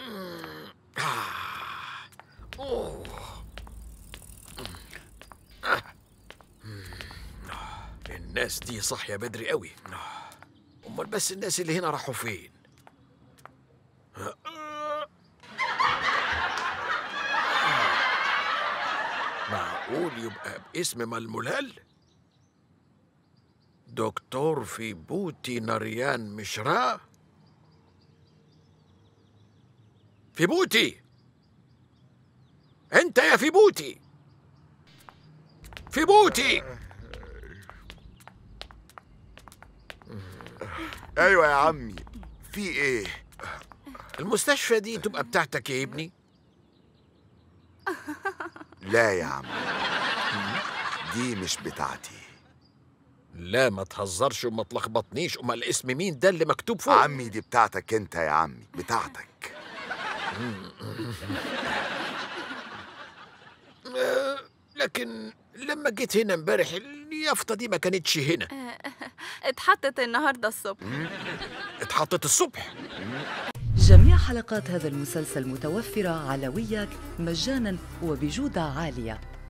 الناس دي صاحية بدري قوي أمال بس الناس اللي هنا راحوا فين؟ معقول يبقى باسم ململال؟ دكتور في بوتي نريان مشراء؟ في بوتي انت يا في بوتي في بوتي ايوه يا عمي في ايه المستشفى دي تبقى بتاعتك يا ابني لا يا عم دي مش بتاعتي لا ما تهزرش وما تلخبطنيش امال الاسم مين ده اللي مكتوب فوق عمي دي بتاعتك انت يا عمي بتاعتك آه، لكن لما جيت هنا امبارح اليافطه دي ما كانتش هنا اتحطت النهارده الصبح اتحطت الصبح جميع حلقات هذا المسلسل متوفرة على وياك مجانا وبجودة عالية